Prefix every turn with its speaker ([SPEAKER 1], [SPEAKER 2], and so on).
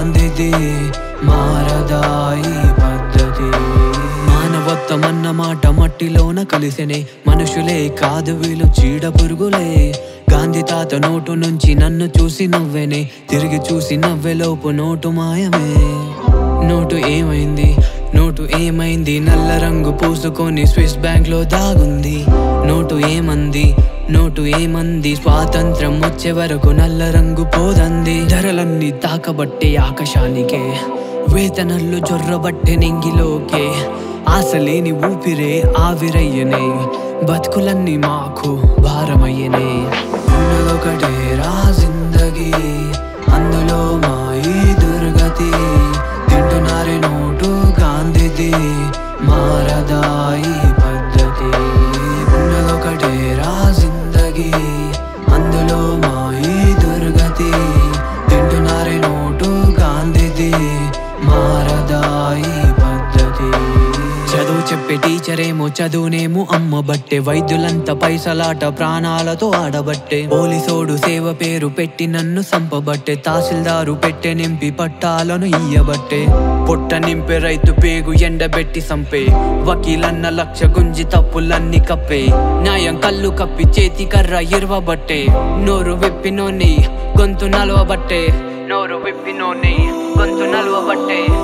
[SPEAKER 1] గాంధీది మారదాయి పద్ధతి మానవత్వం అన్న మాట మట్టిలోన కలిసెనే మనుషులే కాదు వీళ్ళు చీడ పురుగులే గాంధీ తాత నోటు నుంచి నన్ను చూసి నవ్వెనే తిరిగి చూసి నవ్వెలోపు నోటు మాయమే నోటు ఏమైంది నోటు ఏమైంది నల్ల రంగు పూసుకొని స్విస్ బ్యాంక్ లో దాగుంది నోటు ఏమంది నోటు ఏమంది స్వాతంత్రం వచ్చే వరకు నల్ల రంగు పోదంది ధరలన్నీ తాకబట్టే ఆకాశానికే వేతనల్లో జొర్రబట్టే నింగిలోకే ఆశ లేని ఊపిరే ఆవిరయ్యనే బతుకులన్నీ మాకు భారమయ్యనే ఉన్నదొకటే రా జిందగీ అందులో మా ఈ దుర్గతి తింటున్నారే నోటు గాంధీది మారదాయి పద్ధతి ఉన్నదొకటే రా జిందగీ అందులో మా ఈ దుర్గతి తింటున్నారే నోటు గాంధీది మారదాయి పద్ధతి చదువు చెప్పే టీచరేమో చదువునేమో అమ్మబట్టే వైద్యులంతా పైసలాట ప్రాణాలతో ఆడబట్టే పోలీసోడు సేవ పేరు పెట్టి నన్ను సంపబట్టే తహసీల్దారు పెట్టె నింపి పట్టాలను ఇయ్యబట్టే పొట్ట నింపే రైతు పేగు ఎండబెట్టి సంపే వకీలన్న లక్ష గుంజి తప్పులన్నీ కప్పే న్యాయం కళ్ళు కప్పి చేతి కర్ర ఇరవబట్టే నోరు విప్పినోని గొంతు నలవబట్టే నోరు విప్పినోని గొంతు నలవబట్టే